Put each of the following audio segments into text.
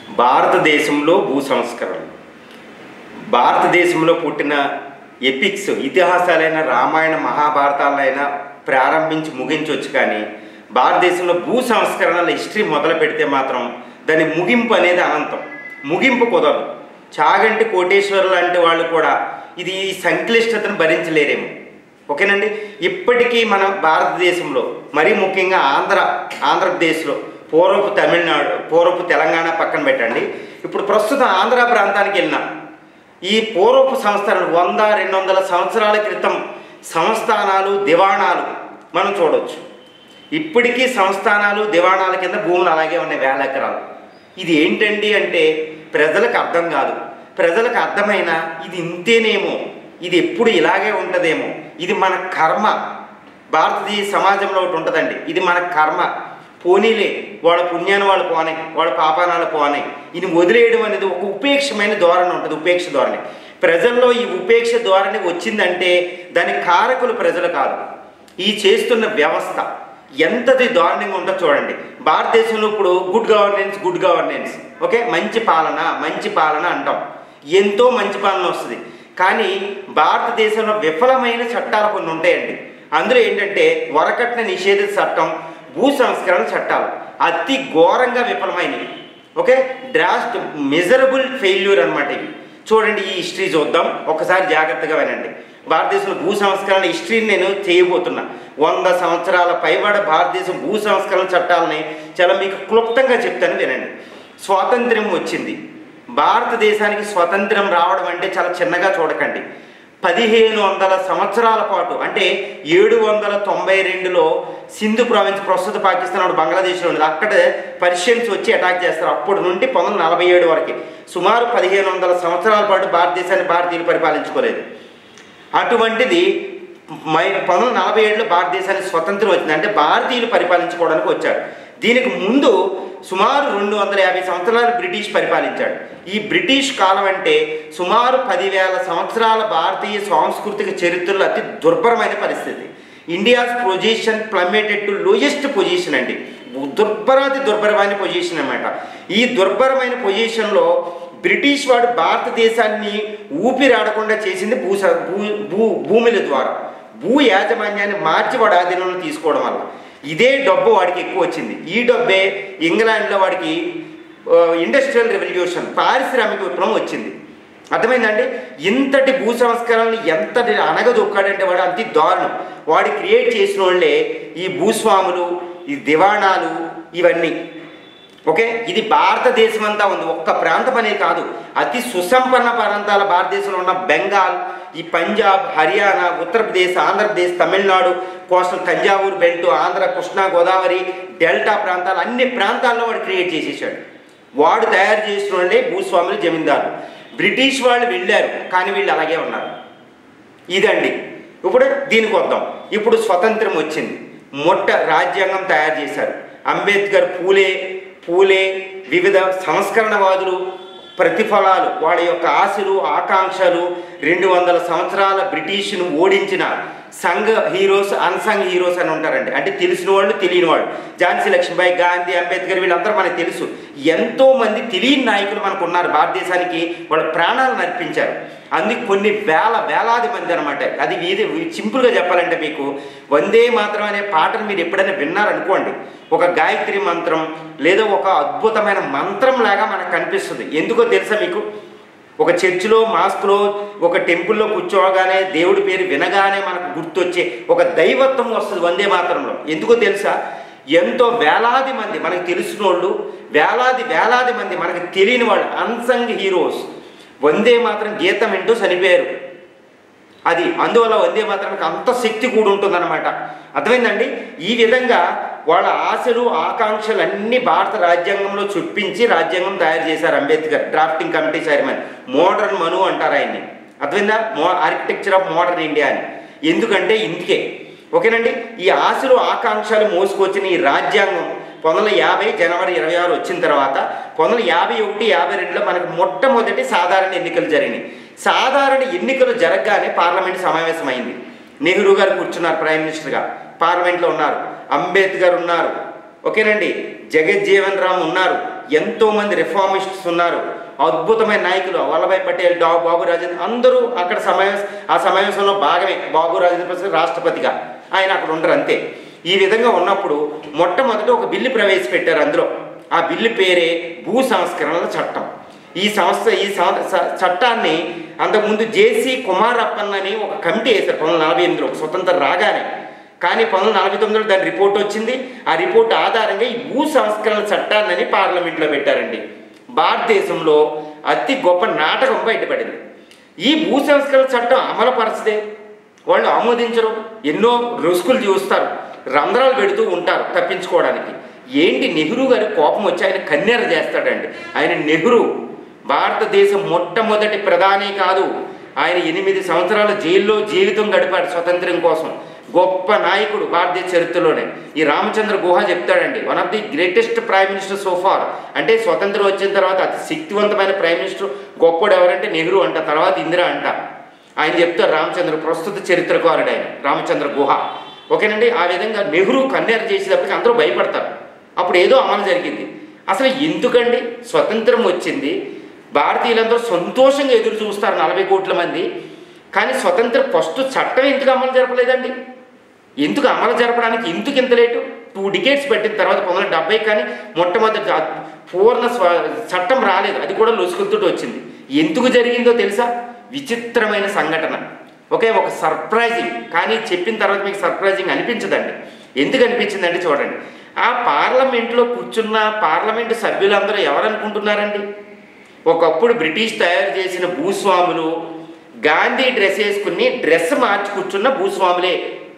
భారతదేశంలో భూ సంస్కరణ భారతదేశంలో పుట్టిన ఎపిక్స్ ఇతిహాసాలైన రామాయణ మహాభారతాలైనా ప్రారంభించి ముగించవచ్చు కానీ భారతదేశంలో భూ సంస్కరణల హిస్టరీ మొదలు పెడితే మాత్రం దాని ముగింపు అనేది అనంతం ముగింపు కుదరదు చాగంటి కోటేశ్వరు లాంటి వాళ్ళు కూడా ఇది ఈ సంక్లిష్టతను భరించలేరేమో ఓకేనండి ఇప్పటికీ మన భారతదేశంలో మరీ ముఖ్యంగా ఆంధ్ర ఆంధ్రప్రదేశ్లో పూర్వపు తమిళనాడు పూర్వపు తెలంగాణ పక్కన పెట్టండి ఇప్పుడు ప్రస్తుతం ఆంధ్ర ప్రాంతానికి వెళ్ళినా ఈ పూర్వపు సంస్థలు వంద రెండు వందల సంవత్సరాల క్రితం సంస్థానాలు దివాణాలు మనం చూడవచ్చు ఇప్పటికీ సంస్థానాలు దివాణాల కింద భూములు అలాగే ఉన్నాయి వేల ఎకరాలు ఇది ఏంటండి అంటే ప్రజలకు అర్థం కాదు ప్రజలకు అర్థమైనా ఇది ఇంతేనేమో ఇది ఎప్పుడు ఇలాగే ఉంటుందేమో ఇది మన కర్మ భారతీయ సమాజంలో ఒకటి ఉంటుందండి ఇది మన కర్మ పోనీలే వాళ్ళ పుణ్యాన్ని వాళ్ళు పోనే వాళ్ళ పాపానాలు పోనే ఇది వదిలేయడం అనేది ఒక ఉపేక్షమైన ధోరణి ఉంటుంది ఉపేక్ష ధోరణి ప్రజల్లో ఈ ఉపేక్ష ధోరణి వచ్చిందంటే దానికి కారకులు ప్రజలు కాదు ఈ చేస్తున్న వ్యవస్థ ఎంతది దారుణంగా ఉందో చూడండి భారతదేశంలో ఇప్పుడు good governance good governance okay మంచి పాలన మంచి పాలన అంటాం ఎంతో మంచి పాలన వస్తుంది కానీ భారతదేశంలో విఫలమైన చట్టాలు కొన్ని ఉంటాయండి అందులో ఏంటంటే వరకట్న నిషేధ చట్టం భూ సంస్కరణ చట్టాలు అతి ఘోరంగా విఫలమైనవి ఓకే డ్రాస్ట్ మెజరబుల్ ఫెయిల్యూర్ అనమాట ఇవి చూడండి ఈ హిస్టరీ చూద్దాం ఒకసారి జాగ్రత్తగా వినండి భారతదేశంలో భూ సంస్కరణ హిస్టరీని నేను చేయబోతున్నా వంద సంవత్సరాల పైబడ భారతదేశం భూ సంస్కరణ చట్టాలని చాలా మీకు క్లుప్తంగా చెప్తాను వినండి స్వాతంత్ర్యం వచ్చింది భారతదేశానికి స్వతంత్రం రావడం అంటే చాలా చిన్నగా చూడకండి పదిహేను వందల సంవత్సరాల పాటు అంటే ఏడు వందల తొంభై రెండులో సింధు ప్రావిన్స్ ప్రస్తుత పాకిస్తాన్ అప్పుడు బంగ్లాదేశ్లో ఉంది అక్కడ పర్షియన్స్ వచ్చి అటాక్ చేస్తారు అప్పటి నుండి పంతొమ్మిది వందల నలభై ఏడు వరకు సుమారు పదిహేను వందల సంవత్సరాల పాటు భారతదేశాన్ని భారతీయులు పరిపాలించుకోలేదు అటువంటిది మై పంతొమ్మిది వందల నలభై ఏడులో భారతదేశానికి స్వతంత్రం వచ్చింది అంటే భారతీయులు పరిపాలించుకోవడానికి వచ్చాడు దీనికి ముందు సుమారు రెండు వందల యాభై సంవత్సరాలు బ్రిటిష్ పరిపాలించాడు ఈ బ్రిటిష్ కాలం అంటే సుమారు పదివేల సంవత్సరాల భారతీయ సాంస్కృతిక చరిత్రలో అతి దుర్భరమైన పరిస్థితి India's position plummeted to lowest position అండి దుర్భరాతి దుర్భరమైన పొజిషన్ అన్నమాట ఈ దుర్భరమైన పొజిషన్లో బ్రిటిష్ వాడు భారతదేశాన్ని ఊపిరాడకుండా చేసింది భూ స- భూ భూ భూముల ద్వారా భూ యాజమాన్యాన్ని మార్చి వాడు ఆధీనంలో తీసుకోవడం వల్ల ఇదే డబ్బు వాడికి ఎక్కువ వచ్చింది ఈ డబ్బే ఇంగ్లాండ్లో వాడికి ఇండస్ట్రియల్ రెవల్యూషన్ పారిశ్రామిక విప్లవం వచ్చింది అర్థమైందండి ఇంతటి భూ సంస్కరణలు ఎంతటి అనగదొక్కాడంటే వాడు అంత దారుణం వాడు క్రియేట్ చేసిన వాళ్ళే ఈ భూస్వాములు ఈ దివాణాలు ఇవన్నీ ఓకే ఇది భారతదేశం అంతా ఉంది ఒక్క ప్రాంతం అనేది కాదు అతి సుసంపన్న ప్రాంతాల భారతదేశంలో ఉన్న బెంగాల్ ఈ Punjab Haryana Uttar Pradesh Andhra Pradesh Tamil Nadu coastal Thanjavur belt Andhra Krishna Godavari delta ప్రాంతాలు అన్ని ప్రాంతాల్లో వాడు క్రియేట్ చేసేసాడు వాడు తయారు చేసిన వాళ్ళే భూస్వాములు జమీందారు బ్రిటిష్ వాళ్ళు వెళ్ళారు కానీ వీళ్ళు అలాగే ఉన్నారు ఇదండి ఇప్పుడు దీనికి వద్దాం ఇప్పుడు స్వతంత్రం వచ్చింది మొట్ట రాజ్యాంగం తయారు చేశారు అంబేద్కర్ పూలే పూలే వివిధ సంస్కరణవాదులు ప్రతిఫలాలు వాళ్ళ యొక్క ఆశలు ఆకాంక్షలు రెండు వందల సంవత్సరాల బ్రిటిష్ను ఓడించిన సంఘ హీరోస్ అన్సంగ్ హీరోస్ అని ఉంటారండి అంటే తెలిసిన వాళ్ళు తెలియని వాళ్ళు ఝాన్సీ లక్ష్మీబాయి గాంధీ అంబేద్కర్ వీళ్ళందరూ మనకు తెలుసు ఎంతో మంది తెలియని నాయకులు మనకు ఉన్నారు భారతదేశానికి వాళ్ళ ప్రాణాలను అర్పించారు అందుకు కొన్ని వేల వేలాది మంది అనమాట అది ఇది సింపుల్గా చెప్పాలంటే మీకు వందే మాత్రం అనే పాటను మీరు ఎప్పుడైనా విన్నారనుకోండి ఒక గాయత్రి మంత్రం లేదా ఒక అద్భుతమైన మంత్రం లాగా మనకు కనిపిస్తుంది ఎందుకో తెలుసా మీకు ఒక చర్చిలో మాస్క్లో ఒక టెంపుల్లో కూర్చోగానే దేవుడి పేరు వినగానే మనకు గుర్తొచ్చే ఒక దైవత్వం వస్తుంది వందే మాత్రంలో ఎందుకో తెలుసా ఎంతో వేలాది మంది మనకు తెలిసిన వాళ్ళు వేలాది వేలాది మంది మనకు తెలియని వాళ్ళు అన్సంగ్ హీరోస్ వందే మాత్రం గీతం వింటూ చనిపోయారు అది అందువల్ల వందే మాత్రానికి అంత శక్తి కూడా ఉంటుందన్నమాట అర్థమైందండి ఈ విధంగా వాళ్ళ ఆశలు ఆకాంక్షలు అన్ని భారత రాజ్యాంగంలో చొప్పించి రాజ్యాంగం తయారు చేశారు Ambedkar drafting committee chairman modern Manu అంటారు ఆయన్ని అర్థమైందా మో ఆర్కిటెక్చర్ ఆఫ్ మోడర్న్ ఇండియా అని ఎందుకంటే ఇందుకే ఓకేనండి ఈ ఆశలు ఆకాంక్షలు మోసుకొచ్చిన ఈ రాజ్యాంగం పంతొమ్మిది వందల యాభై జనవరి ఇరవై ఆరు వచ్చిన తర్వాత పంతొమ్మిది వందల యాభై ఒకటి యాభై రెండులో మనకు మొట్టమొదటి సాధారణ ఎన్నికలు జరిగినాయి సాధారణ ఎన్నికలు జరగగానే పార్లమెంట్ సమావేశమైంది నెహ్రూ గారు కూర్చున్నారు ప్రైమ్ మినిస్టర్గా పార్లమెంట్లో ఉన్నారు అంబేద్కర్ ఉన్నారు ఓకేనండి జగజ్జీవన్ రామ్ ఉన్నారు ఎంతోమంది రిఫార్మిస్ట్స్ ఉన్నారు అద్భుతమైన నాయకులు వల్లభాయ్ పటేల్ డా బాబు రాజేంద్ర అందరూ అక్కడ సమావేశ ఆ సమావేశంలో భాగమే బాబు రాజేంద్ర ప్రసాద్ రాష్ట్రపతిగా ఆయన అక్కడ ఉండరు అంతే ఈ విధంగా ఉన్నప్పుడు మొట్టమొదట ఒక బిల్లు ప్రవేశపెట్టారు అందులో ఆ బిల్లు పేరే భూ సంస్కరణల చట్టం ఈ సంస్థ ఈ సం- స- చట్టాన్ని అంతకుముందు జేసీ కుమార్ అప్పన్ అని ఒక కమిటీ వేశారు పంతొమ్మిది నలభై ఎనిమిదిలో ఒక స్వతంత్రం రాగానే కానీ పంతొమ్మిది నలభై తొమ్మిదిలో దాని రిపోర్ట్ వచ్చింది ఆ రిపోర్ట్ ఆధారంగా ఈ భూ సంస్కరణ చట్టాన్ని పార్లమెంట్లో పెట్టారండి భారతదేశంలో అతి గొప్ప నాటకం బయటపడింది ఈ భూ సంస్కరణ చట్టం అమలు పరచదే వాళ్ళు ఆమోదించరు ఎన్నో రుసుకులు చూస్తారు రంధ్రాలు పెడుతూ ఉంటారు తప్పించుకోవడానికి ఏంటి నెహ్రూ గారి కోపం వచ్చి ఆయన కన్నెర చేస్తాడండి ఆయన నెహ్రూ భారతదేశం మొట్టమొదటి ప్రధాని కాదు ఆయన ఎనిమిది సంవత్సరాల జైల్లో జీవితం గడిపాడు స్వతంత్రం కోసం గొప్ప నాయకుడు భారతదేశ చరిత్రలోనే ఈ రామచంద్ర గుహ చెప్తాడండి one of the greatest prime minister so far అంటే స్వతంత్రం వచ్చిన తర్వాత అతి శక్తివంతమైన ప్రైమ్ మినిస్టర్ గొప్పడు ఎవరంటే నెహ్రూ అంట తర్వాత ఇందిరా అంట ఆయన చెప్తారు రామచంద్ర ప్రస్తుత చరిత్రకారుడు ఆయన రామచంద్ర గుహ ఓకేనండి ఆ విధంగా నెహ్రూ కన్నేరు చేసేటప్పటికి అందరూ భయపడతారు అప్పుడు ఏదో అమలు జరిగింది అసలు ఎందుకండి స్వతంత్రం వచ్చింది భారతీయులందరూ సంతోషంగా ఎదురు చూస్తారు నలభై కోట్ల మంది కానీ స్వతంత్ర ఫస్ట్ చట్టం ఎందుకు అమలు జరపలేదండి ఎందుకు అమలు జరపడానికి ఎందుకు ఇంత లేటు టూ డికేట్స్ పెట్టిన తర్వాత పంతొమ్మిది వందల డెబ్బై కానీ మొట్టమొదటి ఆ పూర్ణ స్వ చట్టం రాలేదు అది కూడా లొసుకుతుంటూ వచ్చింది ఎందుకు జరిగిందో తెలుసా విచిత్రమైన సంఘటన ఒకే ఒక సర్ప్రైజింగ్ కానీ చెప్పిన తర్వాత మీకు సర్ప్రైజింగ్ అనిపించదండి ఎందుకు అనిపించిందంటే చూడండి ఆ పార్లమెంట్లో కూర్చున్న పార్లమెంటు సభ్యులందరూ ఎవరు అనుకుంటున్నారండి ఒకప్పుడు బ్రిటిష్ తయారు చేసిన భూస్వాములు గాంధీ డ్రెస్ వేసుకుని డ్రెస్ మార్చి కూర్చున్న భూస్వాములే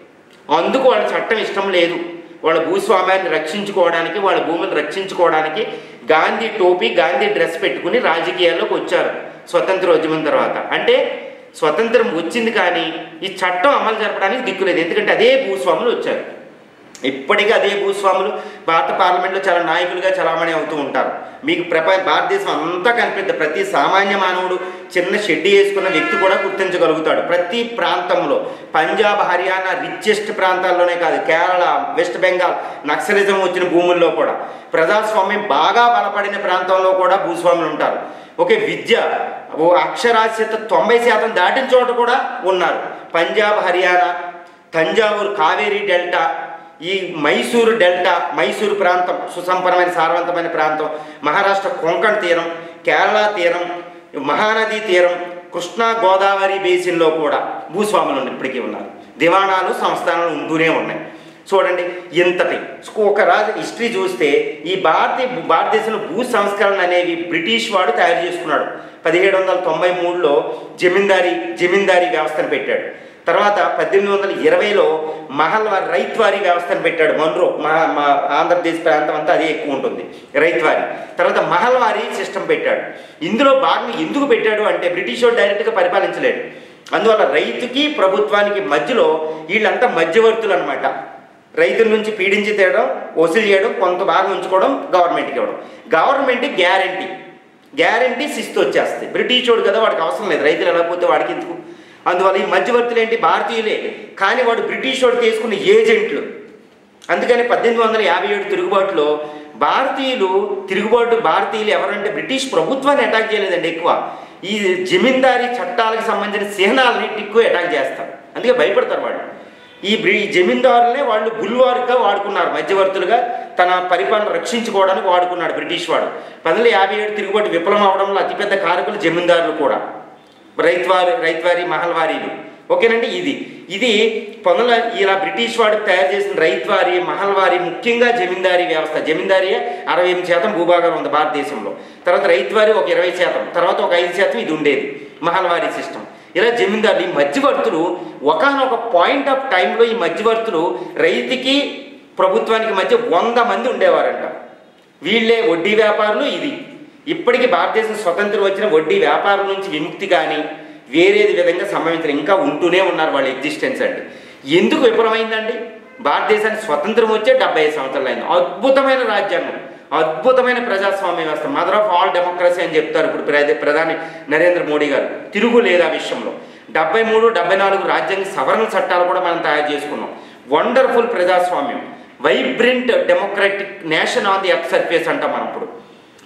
అందుకు వాళ్ళ చట్టం ఇష్టం లేదు వాళ్ళ భూస్వామ్యాన్ని రక్షించుకోవడానికి వాళ్ళ భూమిని రక్షించుకోవడానికి గాంధీ టోపీ గాంధీ డ్రెస్ పెట్టుకుని రాజకీయాల్లోకి వచ్చారు స్వతంత్రోద్యమం తర్వాత అంటే స్వతంత్రం వచ్చింది కానీ ఈ చట్టం అమలు జరపడానికి దిక్కులేదు ఎందుకంటే అదే భూస్వాములు వచ్చారు ఇప్పటికీ అదే భూస్వాములు భారత పార్లమెంట్లో చాలా నాయకులుగా చలామణి అవుతూ ఉంటారు మీకు ప్రపంచ భారతదేశం అంతా కనిపిద్ద ప్రతి సామాన్య మానవుడు చిన్న షెడ్డి వేసుకున్న వ్యక్తి కూడా గుర్తించగలుగుతాడు ప్రతి ప్రాంతంలో పంజాబ్ హర్యానా రిచెస్ట్ ప్రాంతాల్లోనే కాదు కేరళ వెస్ట్ బెంగాల్ నక్సలిజం వచ్చిన భూముల్లో కూడా ప్రజాస్వామ్యం బాగా బలపడిన ప్రాంతంలో కూడా భూస్వాములు ఉంటారు ఒకే విద్య ఓ అక్షరాస్యత తొంభై శాతం దాటిన చోట కూడా ఉన్నారు పంజాబ్ హర్యానా తంజావూరు కావేరీ డెల్టా ఈ మైసూరు డెల్టా మైసూరు ప్రాంతం సుసంపన్నమైన సారవంతమైన ప్రాంతం మహారాష్ట్ర కొంకణ్ తీరం కేరళ తీరం మహానది తీరం కృష్ణా గోదావరి బేసిన్లో కూడా భూస్వాములు ఉన్న- ఇప్పటికీ ఉన్నారు దివాణాలు సంస్థానాలు ఉంటూనే ఉన్నాయి చూడండి ఇంతటి ఒక రాజు హిస్టరీ చూస్తే ఈ భారతీయ భారతదేశంలో భూ సంస్కరణ అనేవి బ్రిటిష్ వాడు తయారు చేసుకున్నాడు పదిహేడు వందల తొంభై మూడులో జమీందారీ జమీందారీ వ్యవస్థను పెట్టాడు తర్వాత పద్దెనిమిది వందల ఇరవైలో మహల్వారి రైత్వారీ వ్యవస్థను పెట్టాడు మన్రో మా మా ఆంధ్రప్రదేశ్ ప్రాంతం అంతా అదే ఎక్కువ ఉంటుంది రైత్వారీ తర్వాత మహల్వారీ సిస్టమ్ పెట్టాడు ఇందులో భాగంగా ఎందుకు పెట్టాడు అంటే బ్రిటిష్ వాడు డైరెక్ట్గా పరిపాలించలేడు అందువల్ల రైతుకి ప్రభుత్వానికి మధ్యలో వీళ్ళంతా మధ్యవర్తులు అనమాట రైతుల నుంచి పీడించి తేయడం వసూలు చేయడం కొంత భాగం ఉంచుకోవడం గవర్నమెంట్కి ఇవ్వడం గవర్నమెంట్ గ్యారంటీ గ్యారంటీ శిస్తు వచ్చేస్తుంది బ్రిటిష్ వాడు కదా వాడికి అవసరం లేదు రైతులు ఎలా పోతే వాడికి ఎందుకు అందువల్ల ఈ మధ్యవర్తులు ఏంటి భారతీయులే కానీ వాడు బ్రిటిష్ వాడు తీసుకున్న ఏజెంట్లు అందుకని పద్దెనిమిది వందల యాభై ఏడు తిరుగుబాటులో భారతీయులు తిరుగుబాటు భారతీయులు ఎవరంటే బ్రిటిష్ ప్రభుత్వాన్ని అటాక్ చేయలేదండి ఎక్కువ ఈ జమీందారీ చట్టాలకు సంబంధించిన చిహ్నాలని ఎక్కువ అటాక్ చేస్తారు అందుకే భయపడతారు వాళ్ళు ఈ బ్రి ఈ జమీందారులనే వాళ్ళు గుల్వారుగా వాడుకున్నారు మధ్యవర్తులుగా తన పరిపాలన రక్షించుకోవడానికి వాడుకున్నాడు బ్రిటిష్ వాడు పంతొమ్మిది యాభై ఏడు తిరుగుబాటు విఫలం అవడంలో అతిపెద్ద కారకులు జమీందారులు కూడా రైత్వారి రైత్వారి మహల్వారీలు ఓకేనండి ఇది ఇది పొందల ఇలా బ్రిటిష్ వాడు తయారు చేసిన రైత్వారి మహల్వారి ముఖ్యంగా జమీందారీ వ్యవస్థ జమీందారీ అరవై ఎనిమిది శాతం భూభాగం ఉంది భారతదేశంలో తర్వాత రైత్వారి ఒక ఇరవై శాతం తర్వాత ఒక ఐదు శాతం ఇది ఉండేది మహల్వారీ సిస్టమ్ ఇలా జమీందారులు ఈ మధ్యవర్తులు ఒకనొక పాయింట్ ఆఫ్ టైంలో ఈ మధ్యవర్తులు రైతుకి ప్రభుత్వానికి మధ్య వంద మంది ఉండేవారంట వీళ్ళే వడ్డీ వ్యాపారులు ఇది ఇప్పటికీ భారతదేశం స్వతంత్రం వచ్చిన వడ్డీ వ్యాపారం నుంచి విముక్తి కానీ వేరేది విధంగా సంభవించిన ఇంకా ఉంటూనే ఉన్నారు వాళ్ళ ఎగ్జిస్టెన్స్ అండి ఎందుకు విఫలమైందండి భారతదేశానికి స్వతంత్రం వచ్చే డెబ్బై ఐదు సంవత్సరాలు అయింది అద్భుతమైన రాజ్యాంగం అద్భుతమైన ప్రజాస్వామ్య వ్యవస్థ మదర్ ఆఫ్ ఆల్ డెమోక్రసీ అని చెప్తారు ఇప్పుడు ప్రధా- ప్రధాని నరేంద్ర మోడీ గారు తిరుగు లేదు ఆ విషయంలో డెబ్బై మూడు డెబ్బై నాలుగు రాజ్యాంగ సవరణ చట్టాలు కూడా మనం తయారు చేసుకున్నాం వండర్ఫుల్ ప్రజాస్వామ్యం vibrant democratic nation on the earth surface అంటాం మనం ఇప్పుడు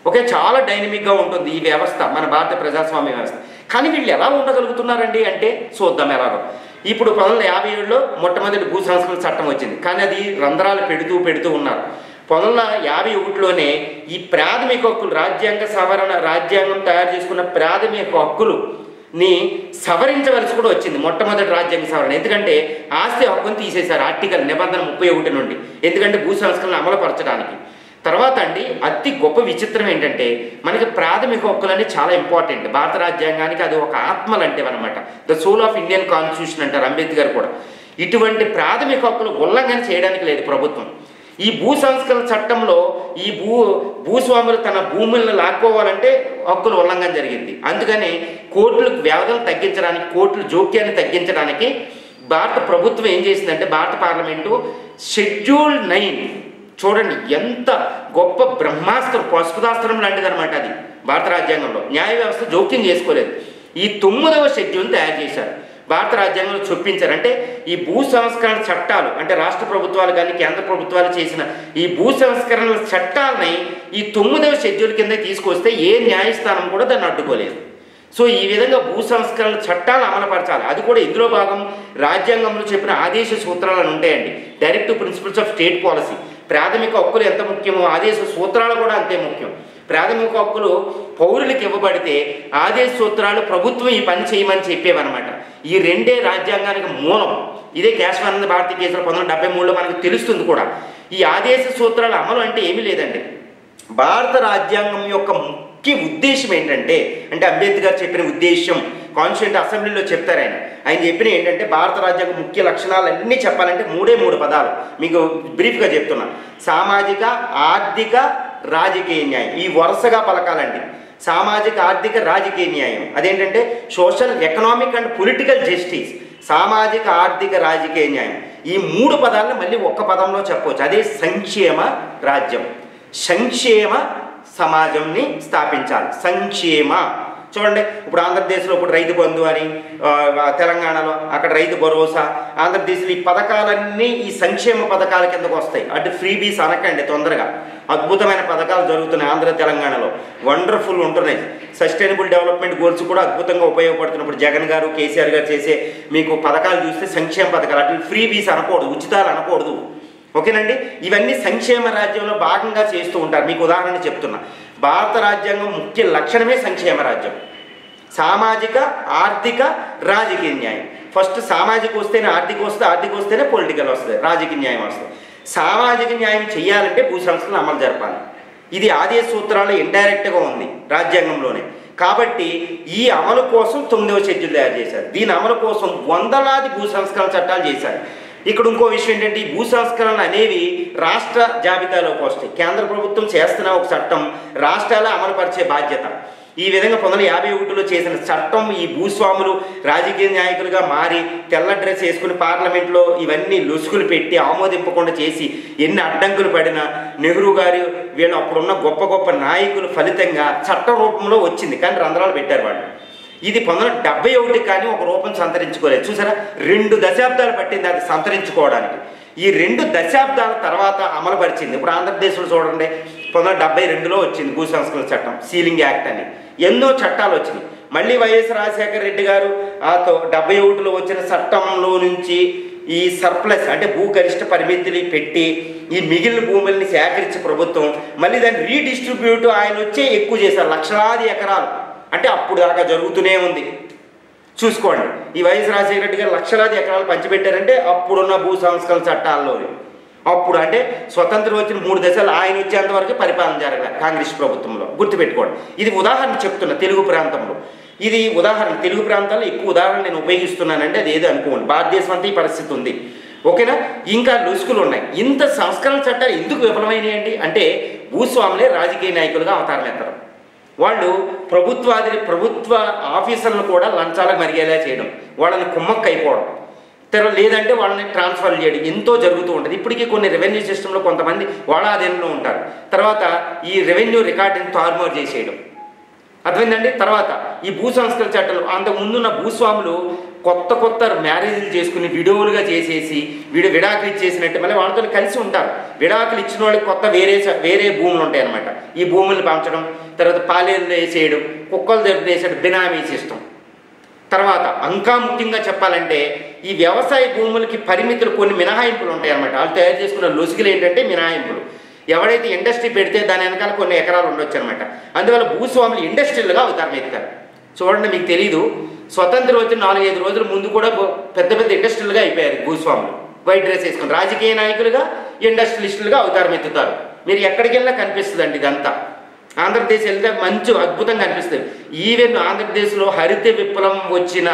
ఓకే చాలా డైనమిక్గా ఉంటుంది ఈ వ్యవస్థ మన భారత ప్రజాస్వామ్య వ్యవస్థ కానీ వీళ్ళు ఎలా ఉండగలుగుతున్నారండి అంటే చూద్దాం ఎలాగో ఇప్పుడు పంతొమ్మిది వందల యాభై ఏడులో మొట్టమొదటి భూ సంస్కరణ చట్టం వచ్చింది కానీ అది రంధ్రాలు పెడుతూ పెడుతూ ఉన్నారు పంతొమ్మిది వందల యాభై ఒకటిలోనే ఈ ప్రాథమిక హక్కులు రాజ్యాంగ సవరణ రాజ్యాంగం తయారు చేసుకున్న ప్రాథమిక హక్కులు ని సవరించవలసి కూడా వచ్చింది మొట్టమొదటి రాజ్యాంగ సవరణ ఎందుకంటే ఆస్తి హక్కును తీసేశారు ఆర్టికల్ నిబంధన ముప్పై ఒకటి నుండి ఎందుకంటే భూ సంస్కరణ అమలుపరచడానికి తర్వాత అండి అతి గొప్ప విచిత్రం ఏంటంటే మనకి ప్రాథమిక హక్కులని చాలా ఇంపార్టెంట్ భారత రాజ్యాంగానికి అది ఒక ఆత్మ లాంటివి అనమాట the soul of Indian constitution అంటారు అంబేద్కర్ కూడా ఇటువంటి ప్రాథమిక హక్కులు ఉల్లంఘన చేయడానికి లేదు ప్రభుత్వం ఈ భూ సంస్కరణ చట్టంలో ఈ భూ భూస్వాములు తన భూములను లాక్కోవాలంటే హక్కుల ఉల్లంఘన జరిగింది అందుకని కోర్టులకు వ్యవధులు తగ్గించడానికి కోర్టుల జోక్యాన్ని తగ్గించడానికి భారత ప్రభుత్వం ఏం చేసిందంటే భారత పార్లమెంటు షెడ్యూల్ నైన్ చూడండి ఎంత గొప్ప బ్రహ్మాస్త్రం పశుపదాస్త్రం లాంటిది అనమాట అది భారత రాజ్యాంగంలో న్యాయ వ్యవస్థ జోక్యం చేసుకోలేదు ఈ తొమ్మిదవ షెడ్యూల్ తయారు చేశారు భారత రాజ్యాంగంలో చొప్పించారు అంటే ఈ భూ సంస్కరణ చట్టాలు అంటే రాష్ట్ర ప్రభుత్వాలు కానీ కేంద్ర ప్రభుత్వాలు చేసిన ఈ భూ సంస్కరణ చట్టాలని ఈ తొమ్మిదవ షెడ్యూల్ కింద తీసుకొస్తే ఏ న్యాయస్థానం కూడా దాన్ని అడ్డుకోలేదు సో ఈ విధంగా భూ సంస్కరణ చట్టాలు అమలుపరచాలి అది కూడా ఇందులో భాగం రాజ్యాంగంలో చెప్పిన ఆదేశ సూత్రాలను ఉంటాయండి direct principles of state policy ప్రాథమిక హక్కులు ఎంత ముఖ్యమో ఆదేశ సూత్రాలు కూడా అంతే ముఖ్యం ప్రాథమిక హక్కులు పౌరులకు ఇవ్వబడితే ఆదేశ సూత్రాలు ప్రభుత్వం ఈ పని చేయమని చెప్పేవన్నమాట ఈ రెండే రాజ్యాంగానికి మూలం ఇదే కేశవానంద భారతీ కేసులో పంతొమ్మిది వందల డెబ్బై మూడులో మనకు తెలుస్తుంది కూడా ఈ ఆదేశ సూత్రాల అమలు అంటే ఏమీ లేదండి భారత రాజ్యాంగం యొక్క ముఖ్య ఉద్దేశం ఏంటంటే అంటే అంబేద్కర్ చెప్పిన ఉద్దేశం కాన్స్టిట్యూంట్ అసెంబ్లీలో చెప్తారు ఆయన ఆయన చెప్పిన ఏంటంటే భారత రాజ్యాంగ ముఖ్య లక్షణాలు అన్నీ చెప్పాలంటే మూడే మూడు పదాలు మీకు బ్రీఫ్గా చెప్తున్నా సామాజిక ఆర్థిక రాజకీయ న్యాయం ఈ వరుసగా పలకాలండి సామాజిక ఆర్థిక రాజకీయ న్యాయం అదేంటంటే social economic and political justice సామాజిక ఆర్థిక రాజకీయ న్యాయం ఈ మూడు పదాలను మళ్ళీ ఒక్క పదంలో చెప్పవచ్చు అదే సంక్షేమ రాజ్యం సంక్షేమ సమాజంని స్థాపించాలి సంక్షేమ చూడండి ఇప్పుడు ఆంధ్రప్రదేశ్లో ఇప్పుడు రైతు బంధు అని ఆ, తెలంగాణలో అక్కడ రైతు భరోసా ఆంధ్రప్రదేశ్లో ఈ పథకాలన్నీ ఈ సంక్షేమ పథకాల కిందకు వస్తాయి అటు ఫ్రీ బీస్ అనకండి తొందరగా అద్భుతమైన పథకాలు జరుగుతున్నాయి ఆంధ్ర తెలంగాణలో వండర్ఫుల్ ఉంటున్నాయి సస్టైనబుల్ డెవలప్మెంట్ గోల్స్ కూడా అద్భుతంగా ఉపయోగపడుతున్నాయి ఇప్పుడు జగన్ గారు కేసీఆర్ గారు చేసే మీకు పథకాలు చూస్తే సంక్షేమ పథకాలు అటు ఫ్రీ బీస్ అనకూడదు ఉచితాలు అనకూడదు ఓకేనండి ఇవన్నీ సంక్షేమ రాజ్యంలో భాగంగా చేస్తూ ఉంటారు మీకు ఉదాహరణ చెప్తున్నా భారత రాజ్యాంగం ముఖ్య లక్షణమే సంక్షేమ రాజ్యం సామాజిక ఆర్థిక రాజకీయ న్యాయం ఫస్ట్ సామాజిక వస్తేనే ఆర్థిక వస్తే ఆర్థిక వస్తేనే పొలిటికల్ వస్తుంది రాజకీయ న్యాయం వస్తుంది సామాజిక న్యాయం చేయాలంటే భూ సంస్థలను అమలు జరపాలి ఇది ఆదేశ సూత్రాలు ఇండైరెక్ట్గా ఉంది రాజ్యాంగంలోనే కాబట్టి ఈ అమలు కోసం తొమ్మిదవ షెడ్యూల్ తయారు చేశారు దీని అమలు కోసం వందలాది భూ సంస్కరణ చట్టాలు చేశారు ఇక్కడ ఇంకో విషయం ఏంటంటే ఈ భూ సంస్కరణలు అనేవి రాష్ట్ర జాబితాలోకి వస్తాయి కేంద్ర ప్రభుత్వం చేస్తున్న ఒక చట్టం రాష్ట్రాలే అమలుపరిచే బాధ్యత ఈ విధంగా పంతొమ్మిది వందల యాభై ఒకటిలో చేసిన చట్టం ఈ భూస్వాములు రాజకీయ నాయకులుగా మారి తెల్ల డ్రెస్ వేసుకుని పార్లమెంట్లో ఇవన్నీ లొసుగులు పెట్టి ఆమోదింపకుండా చేసి ఎన్ని అడ్డంకులు పడినా నెహ్రూ గారు వీళ్ళు అప్పుడున్న గొప్ప గొప్ప నాయకులు ఫలితంగా చట్ట రూపంలో వచ్చింది కానీ రంధ్రాలు పెట్టారు వాళ్ళు ఇది పంతొమ్మిది వందల డెబ్బై ఒకటి కానీ ఒక రూపం సంతరించుకోలేదు చూసారా రెండు దశాబ్దాలు పట్టింది అది సంతరించుకోవడానికి ఈ రెండు దశాబ్దాల తర్వాత అమలుపరిచింది ఇప్పుడు ఆంధ్రప్రదేశ్లో చూడండి పంతొమ్మిది వందల డెబ్బై రెండులో వచ్చింది భూ సంస్కరణ చట్టం సీలింగ్ యాక్ట్ అని ఎన్నో చట్టాలు వచ్చినాయి మళ్ళీ వైఎస్ రాజశేఖర రెడ్డి గారు ఆ తో- డెబ్బై ఒకటిలో వచ్చిన చట్టంలో నుంచి ఈ సర్ప్లస్ అంటే భూ గరిష్ట పరిమితిని పెట్టి ఈ మిగిలిన భూముల్ని సేకరించి ప్రభుత్వం మళ్ళీ దాన్ని రీడిస్ట్రిబ్యూట్ ఆయన వచ్చే ఎక్కువ చేశారు లక్షలాది ఎకరాలు అంటే అప్పుడు దాకా జరుగుతూనే ఉంది చూసుకోండి ఈ వైఎస్ రాజశేఖర రెడ్డి గారు లక్షలాది ఎకరాలు పంచిపెట్టారంటే అప్పుడున్న భూ సంస్కరణ చట్టాల్లో అప్పుడు అంటే స్వతంత్రం వచ్చిన మూడు దశలు ఆయన వచ్చేంత వరకు పరిపాలన జరగలే కాంగ్రెస్ ప్రభుత్వంలో గుర్తుపెట్టుకోండి ఇది ఉదాహరణ చెప్తున్నా తెలుగు ప్రాంతంలో ఇది ఉదాహరణ తెలుగు ప్రాంతాల్లో ఎక్కువ ఉదాహరణ నేను ఉపయోగిస్తున్నానంటే అది ఏదో అనుకోండి భారతదేశం అంతా ఈ పరిస్థితి ఉంది ఓకేనా ఇంకా లొసుకులు ఉన్నాయి ఇంత సంస్కరణ చట్టాలు ఎందుకు విఫలమైనాయండి అంటే భూస్వాములే రాజకీయ నాయకులుగా అవతారం ఎత్తడం వాళ్ళు ప్రభుత్వాది ప్రభుత్వ ఆఫీసర్లను కూడా లంచాలకు మరిగేలా చేయడం వాళ్ళని కుమ్మక్క అయిపోవడం తెర లేదంటే వాళ్ళని ట్రాన్స్ఫర్ చేయడం ఎంతో జరుగుతూ ఉంటుంది ఇప్పటికీ కొన్ని రెవెన్యూ సిస్టంలో కొంతమంది వాళ్ళ ఆధీనంలో ఉంటారు తర్వాత ఈ రెవెన్యూ రికార్డుని తారుమారు చేసేయడం అర్థమైందండి తర్వాత ఈ భూ సంస్కరణ చట్టాలు అంతకు ముందున్న భూస్వాములు కొత్త కొత్త మ్యారేజ్లు చేసుకుని విడోవులుగా చేసేసి విడ విడాకులు ఇచ్చేసినట్టు మళ్ళీ వాళ్ళతో కలిసి ఉంటారు విడాకులు ఇచ్చిన వాళ్ళకి కొత్త వేరే స- వేరే భూములు ఉంటాయి అనమాట ఈ భూములు పంచడం తర్వాత పాలేరు వేసేయడం కుక్కలు దగ్గర వేసేయడం బినామీ సిస్టమ్ తర్వాత ఇంకా ముఖ్యంగా చెప్పాలంటే ఈ వ్యవసాయ భూములకి పరిమితులు కొన్ని మినహాయింపులు ఉంటాయి అన్నమాట వాళ్ళు తయారు చేసుకున్న లొసుగులు ఏంటంటే మినహాయింపులు ఎవడైతే ఇండస్ట్రీ పెడితే దాని వెనకాల కొన్ని ఎకరాలు ఉండొచ్చు అనమాట అందువల్ల భూస్వాములు ఇండస్ట్రియల్గా అవతారం ఎత్తారు చూడండి మీకు తెలీదు స్వతంత్రం వచ్చిన నాలుగైదు రోజుల ముందు కూడా బో- పెద్ద పెద్ద ఇండస్ట్రియల్గా అయిపోయారు భూస్వాములు వైట్ డ్రెస్ వేసుకుని రాజకీయ నాయకులుగా ఇండస్ట్రియలిస్టులుగా అవతారం ఎత్తుతారు మీరు ఎక్కడికి వెళ్ళినా కనిపిస్తుందండి ఇదంతా ఆంధ్రప్రదేశ్ వెళ్తే మంచి అద్భుతంగా అనిపిస్తుంది ఈవెన్ ఆంధ్రప్రదేశ్లో హరిత విప్లవం వచ్చిన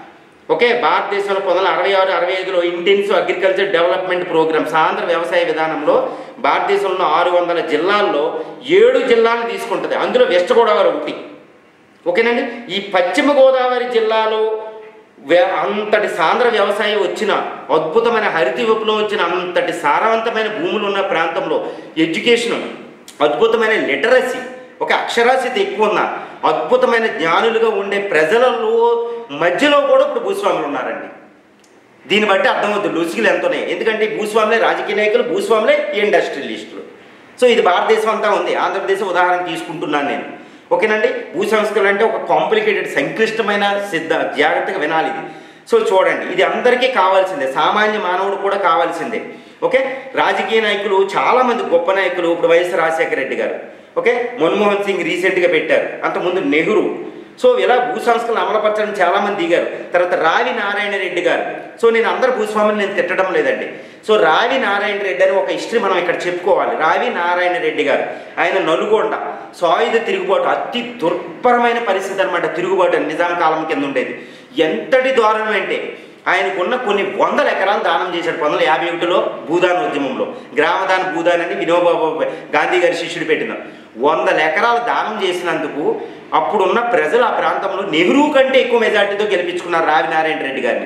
ఓకే భారతదేశంలో పంతొమ్మిది వందల అరవై ఆరు అరవై ఐదులో intensive agriculture development programmes Andhra వ్యవసాయ విధానంలో భారతదేశంలో ఉన్న ఆరు వందల జిల్లాల్లో ఏడు జిల్లాలను తీసుకుంటుంది అందులో వెస్ట్ గోదావరి ఒకటి ఓకేనండి ఈ పశ్చిమ గోదావరి జిల్లాలో వ్య- అంతటి సాంద్ర వ్యవసాయం వచ్చిన అద్భుతమైన హరిత విప్లవం వచ్చిన అంతటి సారవంతమైన భూములు ఉన్న ప్రాంతంలో ఎడ్యుకేషన్ అద్భుతమైన లిటరసీ ఒక అక్షరాస్యత ఎక్కువ ఉన్న అద్భుతమైన జ్ఞానులుగా ఉండే ప్రజలలో మధ్యలో కూడా ఇప్పుడు భూస్వాములు ఉన్నారండి దీన్ని బట్టి అర్థమవుతుంది లొసుగులు ఎంతనే ఎందుకంటే ఈ భూస్వాములే రాజకీయ నాయకులు భూస్వాములే ఇండస్ట్రియలిస్టులు సో ఇది భారతదేశం అంతా ఉంది ఆంధ్రప్రదేశ్ ఉదాహరణ తీసుకుంటున్నాను నేను ఓకేనండి భూ సంస్కరణ అంటే ఒక కాంప్లికేటెడ్ సంక్లిష్టమైన సిద్ధ జాగ్రత్తగా వినాలి ఇది సో చూడండి ఇది అందరికీ కావాల్సిందే సామాన్య మానవుడు కూడా కావాల్సిందే ఓకే రాజకీయ నాయకులు చాలామంది గొప్ప నాయకులు ఇప్పుడు వైఎస్ రాజశేఖర రెడ్డి గారు ఓకే మన్మోహన్ సింగ్ రీసెంట్గా పెట్టారు అంతకుముందు నెహ్రూ సో ఇలా భూ సంస్కరణ అమలుపరచడం చాలామంది దిగారు తర్వాత రావి నారాయణ రెడ్డి గారు సో నేను అందరు భూస్వాములు నేను తిట్టడం లేదండి సో రావి నారాయణ రెడ్డి అని ఒక హిస్టరీ మనం ఇక్కడ చెప్పుకోవాలి రావి నారాయణ రెడ్డి గారు ఆయన నలుగొండ సాయుధ తిరుగుబాటు అతి దుర్భరమైన పరిస్థితి అనమాట తిరుగుబాటు నిజాం కాలం కింద ఉండేది ఎంతటి దారుణం అంటే ఆయనకున్న కొన్ని వందల ఎకరాలు దానం చేశాడు పంతొమ్మిది వందల యాభై ఒకటిలో భూదాన ఉద్యమంలో గ్రామదాన భూదాన్ అని వినోబాబు గాంధీ గారి శిష్యుడు పెట్టిన వందల ఎకరాలు దానం చేసినందుకు అప్పుడున్న ప్రజలు ఆ ప్రాంతంలో నెహ్రూ కంటే ఎక్కువ మెజార్టీతో గెలిపించుకున్నారు రావి నారాయణ రెడ్డి గారిని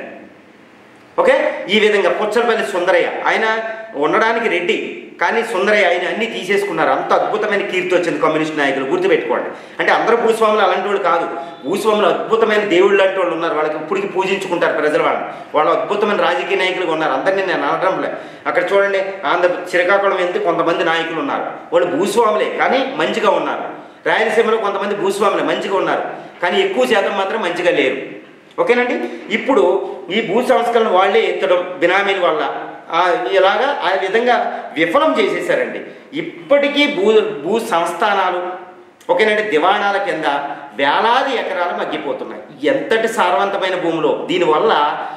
ఓకే ఈ విధంగా పుచ్చలపల్లి సుందరయ్య ఆయన ఉండడానికి రెడ్డి కానీ సుందరయ్య ఆయన అన్ని తీసేసుకున్నారు అంత అద్భుతమైన కీర్తి వచ్చింది కమ్యూనిస్ట్ నాయకులు గుర్తుపెట్టుకోండి అంటే అందరూ భూస్వాములు అలాంటి వాళ్ళు కాదు భూస్వాములు అద్భుతమైన దేవుళ్ళు లాంటి వాళ్ళు ఉన్నారు వాళ్ళకి ఇప్పటికి పూజించుకుంటారు ప్రజలు వాళ్ళని వాళ్ళు అద్భుతమైన రాజకీయ నాయకులు ఉన్నారు అందరినీ నేను అనడం లే అక్కడ చూడండి ఆంధ్ర శ్రీకాకుళం వెళ్తే కొంతమంది నాయకులు ఉన్నారు వాళ్ళు భూస్వాములే కానీ మంచిగా ఉన్నారు రాయలసీమలో కొంతమంది భూస్వాములే మంచిగా ఉన్నారు కానీ ఎక్కువ శాతం మాత్రం మంచిగా లేరు ఓకేనండి ఇప్పుడు ఈ భూ సంస్కరణ వాళ్ళే ఎత్తడం బినామీల వల్ల ఆ ఇలాగా ఆ విధంగా విఫలం చేసేసారండి ఇప్పటికీ భూ భూ సంస్థానాలు ఓకేనండి దివాణాల కింద వేలాది ఎకరాలు మగ్గిపోతున్నాయి ఎంతటి సారవంతమైన భూములో దీనివల్ల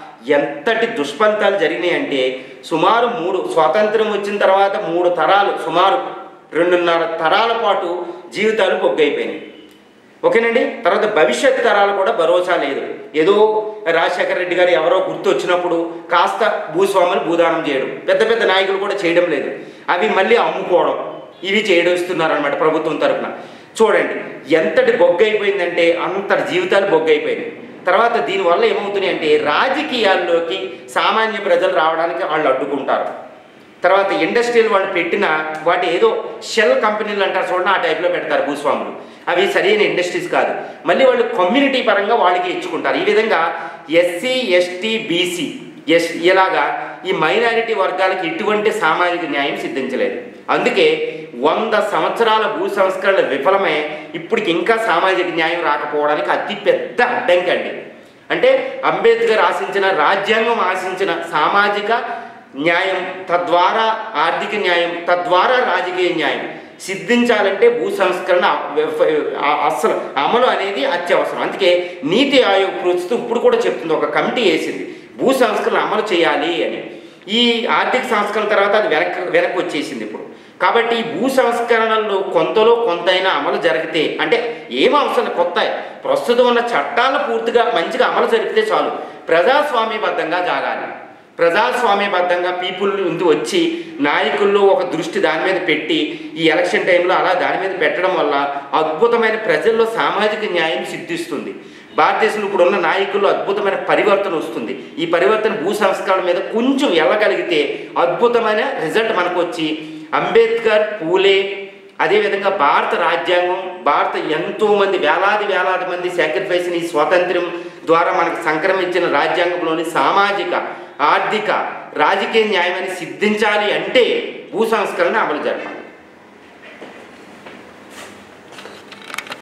ఎంతటి దుష్ఫలితాలు జరిగినాయంటే సుమారు మూడు స్వాతంత్రం వచ్చిన తర్వాత మూడు తరాలు సుమారు రెండున్నర తరాల పాటు జీవితాలు బొగ్గైపోయినాయి ఓకేనండి తర్వాత భవిష్యత్ తరాలు కూడా భరోసా లేదు ఏదో రాజశేఖర రెడ్డి గారు ఎవరో గుర్తు వచ్చినప్పుడు కాస్త భూస్వాములు భూదానం చేయడం పెద్ద పెద్ద నాయకులు కూడా చేయడం లేదు అవి మళ్ళీ అమ్ముకోవడం ఇవి చేయడస్తున్నారు అనమాట ప్రభుత్వం తరఫున చూడండి ఎంతటి బొగ్గైపోయిందంటే అంతటి జీవితాలు బొగ్గైపోయినాయి తర్వాత దీనివల్ల ఏమవుతున్నాయి అంటే రాజకీయాల్లోకి సామాన్య ప్రజలు రావడానికి వాళ్ళు అడ్డుకుంటారు తర్వాత ఇండస్ట్రియల్ వాళ్ళు పెట్టిన వాటి ఏదో షెల్ కంపెనీలు అంటారు చూడండి ఆ టైప్లో పెడతారు భూస్వాములు అవి సరైన ఇండస్ట్రీస్ కాదు మళ్ళీ వాళ్ళు కమ్యూనిటీ పరంగా వాళ్ళకి ఇచ్చుకుంటారు ఈ విధంగా ఎస్సీ ఎస్టీ బీసీ ఎస్ ఇలాగా ఈ మైనారిటీ వర్గాలకి ఎటువంటి సామాజిక న్యాయం సిద్ధించలేదు అందుకే వంద సంవత్సరాల భూ సంస్కరణ విఫలమే ఇప్పటికి ఇంకా సామాజిక న్యాయం రాకపోవడానికి అతి పెద్ద అడ్డంకి అండి అంటే అంబేద్కర్ ఆశించిన రాజ్యాంగం ఆశించిన సామాజిక న్యాయం తద్వారా ఆర్థిక న్యాయం తద్వారా రాజకీయ న్యాయం సిద్ధించాలంటే భూ సంస్కరణ వెఫ- ఆ- అసలు అమలు అనేది అత్యవసరం అందుకే నీతి ఆయోగ్ ప్రస్తుతం ఇప్పుడు కూడా చెప్తుంది ఒక కమిటీ వేసింది భూ సంస్కరణ అమలు చేయాలి అని ఈ ఆర్థిక సంస్కరణ తర్వాత అది వెనక్కి వెనక్కి వచ్చేసింది ఇప్పుడు కాబట్టి ఈ భూ సంస్కరణలు కొంతలో కొంతైనా అమలు జరిగితే అంటే ఏం అవసరం లేదు, కొత్త ప్రస్తుతం ఉన్న చట్టాలను పూర్తిగా మంచిగా అమలు జరిపితే చాలు ప్రజాస్వామ్యబద్ధంగా జాగాలి ప్రజాస్వామ్యబద్ధంగా పీపుల్ ముందు వచ్చి నాయకుల్లో ఒక దృష్టి దాని మీద పెట్టి ఈ ఎలక్షన్ టైంలో అలా దాని మీద పెట్టడం వల్ల అద్భుతమైన ప్రజల్లో సామాజిక న్యాయం సిద్ధిస్తుంది భారతదేశంలో ఇప్పుడు ఉన్న నాయకుల్లో అద్భుతమైన పరివర్తన వస్తుంది ఈ పరివర్తన భూ సంస్కరణ మీద కొంచెం వెళ్ళగలిగితే అద్భుతమైన రిజల్ట్ మనకు వచ్చి అంబేద్కర్ పూలే అదేవిధంగా భారత రాజ్యాంగం భారత ఎంతో మంది వేలాది వేలాది మంది సాక్రిఫైస్ని ఈ స్వాతంత్ర్యం ద్వారా మనకు సంక్రమించిన రాజ్యాంగంలోని సామాజిక ఆర్థిక రాజకీయ న్యాయాన్ని సిద్ధించాలి అంటే భూ సంస్కరణ అమలు జరపాలి